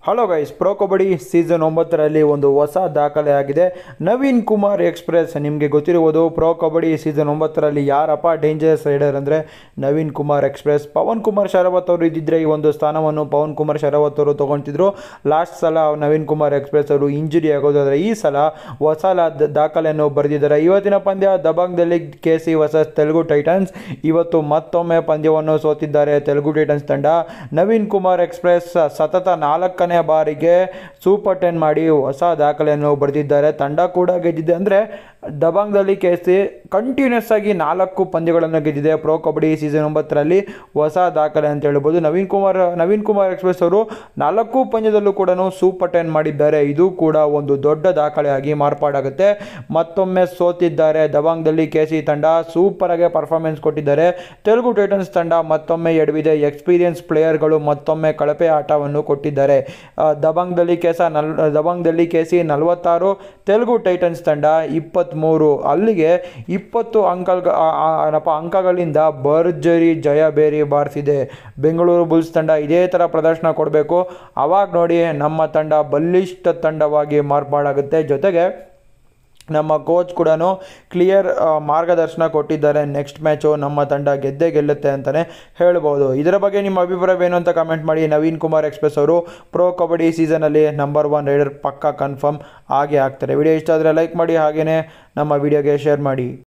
hello guys pro kabaddi season ಒಂಬತ್ತರಲ್ಲಿ ಒಂದು ಹೊಸ ದಾಖಲೆ ಆಗಿದೆ ನವೀನ್ ಕುಮಾರ್ ಎಕ್ಸ್ಪ್ರೆಸ್ ನಿಮಗೆ ಗೊತ್ತಿರುವುದು ಪ್ರೋ ಕಬಡ್ಡಿ ಸೀಸನ್ ಒಂಬತ್ತರಲ್ಲಿ ಯಾರಪ್ಪ ಡೇಂಜರಸ್ ರೈಡರ್ ಅಂದರೆ ನವೀನ್ ಕುಮಾರ್ ಎಕ್ಸ್ಪ್ರೆಸ್ ಪವನ್ ಕುಮಾರ್ ಶರಾವತ್ ಅವರು ಇದ್ದಿದ್ರೆ ಈ ಒಂದು ಸ್ಥಾನವನ್ನು ಪವನ್ ಕುಮಾರ್ ಶರಾವತ್ ಅವರು ತೊಗೊಳ್ತಿದ್ರು ಲಾಸ್ಟ್ ಸಲ ನವೀನ್ ಕುಮಾರ್ ಎಕ್ಸ್ಪ್ರೆಸ್ ಅವರು ಇಂಜುರಿ ಆಗೋದಾದರೆ ಈ ಸಲ ಹೊಸ ಲಾ- ದಾಖಲೆಯನ್ನು ಬರೆದಿದ್ದಾರೆ ಇವತ್ತಿನ ಪಂದ್ಯ ದಬಾಂಗ್ದಲ್ಲಿ K C versus Telugu Titans ಇವತ್ತು ಮತ್ತೊಮ್ಮೆ ಪಂದ್ಯವನ್ನು ಸೋತಿದ್ದಾರೆ ತೆಲುಗು ಟೈಟನ್ಸ್ ತಂಡ ನವೀನ್ ಕುಮಾರ್ ಎಕ್ಸ್ಪ್ರೆಸ್ ಸತತ ನಾಲ್ಕನೇ ಬಾರಿಗೆ ಸೂಪರ್ ಟೆನ್ ಮಾಡಿ ಹೊಸ ದಾಖಲೆಯನ್ನು ಬರೆದಿದ್ದಾರೆ ತಂಡ ಕೂಡ ಗೆದ್ದಿದೆ ಅಂದರೆ ದಬಾಂಗ್ದಲ್ಲಿ ಕೆ ಸಿ ಕಂಟಿನ್ಯೂಸ್ ಆಗಿ ನಾಲ್ಕು ಪಂದ್ಯಗಳನ್ನು ಗೆದ್ದಿದೆ ಪ್ರೋ ಕಬಡ್ಡಿ ಸೀಸನ್ ಒಂಬತ್ತರಲ್ಲಿ ಹೊಸ ದಾಖಲೆ ಅಂತ ಹೇಳ್ಬೋದು ನವೀನ್ ಕುಮಾರ್ ನವೀನ್ ಕುಮಾರ್ ಎಕ್ಸ್ಪ್ರೆಸ್ ಅವರು ನಾಲ್ಕು ಪಂದ್ಯದಲ್ಲೂ ಕೂಡ ಸೂಪರ್ ಟೆನ್ ಮಾಡಿದ್ದಾರೆ ಇದು ಕೂಡ ಒಂದು ದೊಡ್ಡ ದಾಖಲೆಯಾಗಿ ಮಾರ್ಪಾಡಾಗುತ್ತೆ ಮತ್ತೊಮ್ಮೆ ಸೋತಿದ್ದಾರೆ ದಬಾಂಗ್ದಲ್ಲಿ ಕೆ ಸಿ ತಂಡ ಸೂಪರ್ ಆಗಿ ಪರ್ಫಾರ್ಮೆನ್ಸ್ ಕೊಟ್ಟಿದ್ದಾರೆ ತೆಲುಗು ಟೈಟನ್ಸ್ ತಂಡ ಮತ್ತೊಮ್ಮೆ ಎಡವಿದೆ ಎಕ್ಸ್ಪೀರಿಯನ್ಸ್ ಪ್ಲೇಯರ್ಗಳು ಮತ್ತೊಮ್ಮೆ ಕಳಪೆ ಆಟವನ್ನು ಕೊಟ್ಟಿದ್ದಾರೆ ಆ, ದಬಾಂಗ್ದಲ್ಲಿ ಕೆಸ ನಲ್ ದಬಾಂಗ್ದಲ್ಲಿ ಕೆ ಸಿ ನಲವತ್ತಾರು ತೆಲುಗು ಟೈಟನ್ಸ್ ತಂಡ ಇಪ್ಪತ್ತ್ಮೂರು ಅಲ್ಲಿಗೆ ಇಪ್ಪತ್ತು ಅಂಕಲ್ ಏನಪ್ಪ ಅಂಕಗಳಿಂದ ಭರ್ಜರಿ ಜಯ ಬೇರಿ ಬಾರಿಸಿದೆ ಬೆಂಗಳೂರು ಬುಲ್ಸ್ ತಂಡ ಇದೇ ಥರ ಪ್ರದರ್ಶನ ಕೊಡಬೇಕು ಅವಾಗ ನೋಡಿ ನಮ್ಮ ತಂಡ ಬಲಿಷ್ಠ ತಂಡವಾಗಿ ಮಾರ್ಪಾಡಾಗುತ್ತೆ ಜೊತೆಗೆ ನಮ್ಮ ಕೋಚ್ ಕೂಡ ಕ್ಲಿಯರ್ ಮಾರ್ಗದರ್ಶನ ಕೊಟ್ಟಿದ್ದಾರೆ ನೆಕ್ಸ್ಟ್ ಮ್ಯಾಚು ನಮ್ಮ ತಂಡ ಗೆದ್ದೇ ಗೆಲ್ಲುತ್ತೆ ಅಂತಲೇ ಹೇಳ್ಬೋದು ಇದರ ಬಗ್ಗೆ ನಿಮ್ಮ ಅಭಿಪ್ರಾಯವೇನು ಅಂತ ಕಮೆಂಟ್ ಮಾಡಿ ನವೀನ್ ಕುಮಾರ್ ಎಕ್ಸ್ಪ್ರೆಸ್ ಅವರು ಪ್ರೋ ಕಬಡ್ಡಿ ಸೀಸನಲ್ಲಿ ನಂಬರ್ ಒನ್ ರೈಡರ್ ಪಕ್ಕಾ ಕನ್ಫರ್ಮ್ ಆಗೇ ಆಗ್ತಾರೆ ವಿಡಿಯೋ ಇಷ್ಟ ಆದರೆ ಲೈಕ್ ಮಾಡಿ ಹಾಗೆಯೇ ನಮ್ಮ ವಿಡಿಯೋಗೆ ಶೇರ್ ಮಾಡಿ